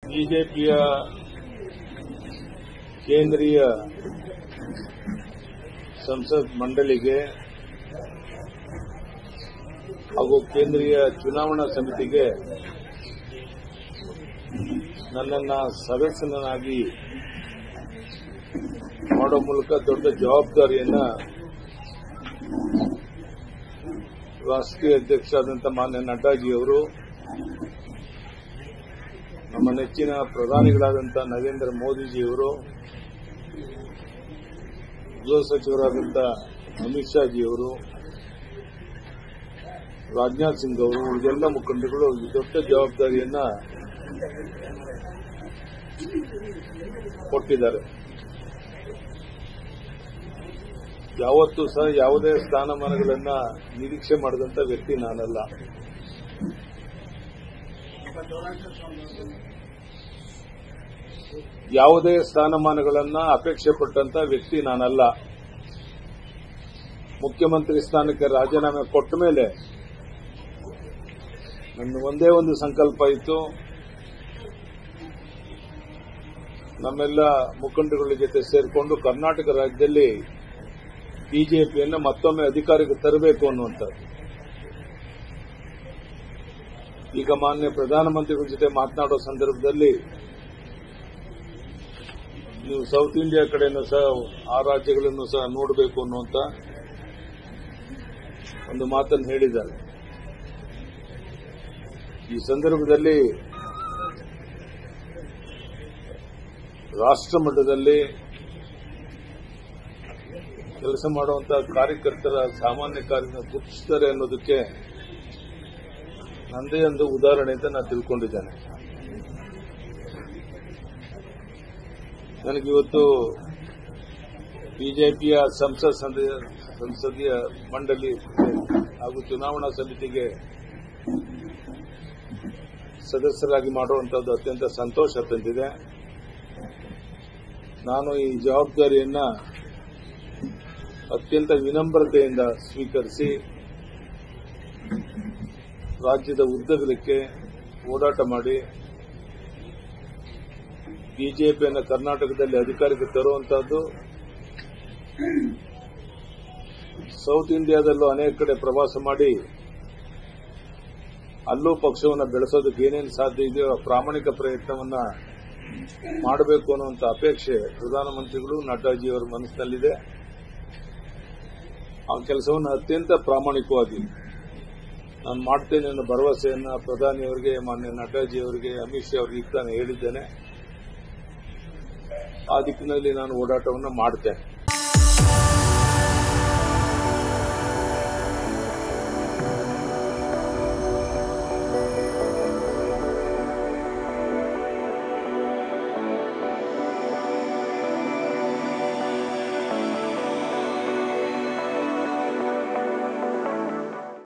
ಬಿಜೆಪಿಯ ಕೇಂದ್ರೀಯ ಸಂಸತ್ ಮಂಡಳಿಗೆ ಹಾಗೂ ಕೇಂದ್ರೀಯ ಚುನಾವಣಾ ಸಮಿತಿಗೆ ನನ್ನನ್ನ ಸದಸ್ಯನಾಗಿ ಮಾಡೋ ಮೂಲಕ ದೊಡ್ಡ ಜವಾಬ್ದಾರಿಯನ್ನ ರಾಷ್ಟ್ರೀಯ ಅಧ್ಯಕ್ಷ ಆದಂತ ಮಾನ್ಯ ನಡ್ಡಾಜಿಯವರು ನಮ್ಮ ನೆಚ್ಚಿನ ಪ್ರಧಾನಿಗಳಾದಂಥ ನರೇಂದ್ರ ಮೋದಿಜಿಯವರು ಗೃಹ ಸಚಿವರಾದಂಥ ಅಮಿತ್ ಶಾಜಿಯವರು ರಾಜನಾಥ್ ಸಿಂಗ್ ಅವರು ಉಳಿದೆಲ್ಲ ಮುಖಂಡರುಗಳು ಈ ದೊಡ್ಡ ಜವಾಬ್ದಾರಿಯನ್ನ ಕೊಟ್ಟಿದ್ದಾರೆ ಯಾವತ್ತೂ ಸಹ ಯಾವುದೇ ಸ್ಥಾನಮಾನಗಳನ್ನ ನಿರೀಕ್ಷೆ ಮಾಡಿದಂತ ವ್ಯಕ್ತಿ ನಾನಲ್ಲ ಯಾವುದೇ ಸ್ಥಾನಮಾನಗಳನ್ನ ಅಪೇಕ್ಷೆ ಪಟ್ಟಂತ ವ್ಯಕ್ತಿ ನಾನಲ್ಲ ಮುಖ್ಯಮಂತ್ರಿ ಸ್ಥಾನಕ್ಕೆ ರಾಜೀನಾಮೆ ಕೊಟ್ಟ ಮೇಲೆ ನನ್ನ ಒಂದೇ ಒಂದು ಸಂಕಲ್ಪ ಇತ್ತು ನಮ್ಮೆಲ್ಲ ಮುಖಂಡರುಗಳ ಜೊತೆ ಸೇರಿಕೊಂಡು ಕರ್ನಾಟಕ ರಾಜ್ಯದಲ್ಲಿ ಬಿಜೆಪಿಯನ್ನು ಮತ್ತೊಮ್ಮೆ ಅಧಿಕಾರಕ್ಕೆ ತರಬೇಕು ಅನ್ನುವಂಥದ್ದು ಈಗ ಮಾನ್ಯ ಪ್ರಧಾನಮಂತ್ರಿಗಳ ಜೊತೆ ಮಾತನಾಡೋ ಸಂದರ್ಭದಲ್ಲಿ ನೀವು ಸೌತ್ ಇಂಡಿಯಾ ಕಡೆನೂ ಸಹ ಆ ರಾಜ್ಯಗಳನ್ನು ಸಹ ನೋಡಬೇಕು ಅನ್ನುವಂತ ಒಂದು ಮಾತನ್ನು ಹೇಳಿದ್ದಾರೆ ಈ ಸಂದರ್ಭದಲ್ಲಿ ರಾಷ್ಟ್ರ ಮಟ್ಟದಲ್ಲಿ ಕೆಲಸ ಮಾಡುವಂತಹ ಕಾರ್ಯಕರ್ತರ ಸಾಮಾನ್ಯ ಕಾರ್ಯ ಗುರುತಿಸ್ತಾರೆ ಅನ್ನೋದಕ್ಕೆ ನಂದೇ ಒಂದು ಉದಾಹರಣೆ ಅಂತ ನಾನು ತಿಳ್ಕೊಂಡಿದ್ದೇನೆ ನನಗಿವತ್ತು ಬಿಜೆಪಿಯ ಸಂಸತ್ ಸಂದ- ಸಂಸದೀಯ ಮಂಡಳಿ ಹಾಗೂ ಚುನಾವಣಾ ಸಮಿತಿಗೆ ಸದಸ್ಯರಾಗಿ ಮಾಡುವಂತದ್ದು ಅತ್ಯಂತ ಸಂತೋಷ ತಂದಿದೆ ನಾನು ಈ ಜವಾಬ್ದಾರಿಯನ್ನ ಅತ್ಯಂತ ವಿನಮ್ರತೆಯಿಂದ ಸ್ವೀಕರಿಸಿ ರಾಜ್ಯದ ಉದ್ದಗಲಕ್ಕೆ ಓಡಾಟ ಮಾಡಿ ಬಿಜೆಪಿಯನ್ನು ಕರ್ನಾಟಕದಲ್ಲಿ ಅಧಿಕಾರಕ್ಕೆ ತರುವಂತಹದ್ದು ಸೌತ್ ಇಂಡಿಯಾದಲ್ಲೂ ಅನೇಕ ಕಡೆ ಪ್ರವಾಸ ಮಾಡಿ ಅಲ್ಲೂ ಪಕ್ಷವನ್ನು ಬೆಳೆಸೋದಕ್ಕೆ ಏನೇನು ಸಾಧ್ಯ ಇದೆಯೋ ಆ ಪ್ರಾಮಾಣಿಕ ಪ್ರಯತ್ನವನ್ನ ಮಾಡಬೇಕು ಅನ್ನುವಂಥ ಅಪೇಕ್ಷೆ ಪ್ರಧಾನಮಂತ್ರಿಗಳು ನಡ್ಡಾಜಿಯವರ ಮನಸ್ಸಿನಲ್ಲಿದೆ ಆ ಕೆಲಸವನ್ನು ಅತ್ಯಂತ ಪ್ರಾಮಾಣಿಕವಾಗಿ ನಾನು ಮಾಡ್ತೇನೆ ಅನ್ನೋ ಭರವಸೆಯನ್ನ ಪ್ರಧಾನಿಯವರಿಗೆ ಮಾನ್ಯ ನಡ್ಡಾಜಿಯವರಿಗೆ ಅಮಿತ್ ಶಾ ಅವರಿಗೆ ಈಗ ತಾನೇ ಹೇಳಿದ್ದೇನೆ ಆ ದಿಕ್ಕಿನಲ್ಲಿ ನಾನು ಓಡಾಟವನ್ನು ಮಾಡ್ತೇನೆ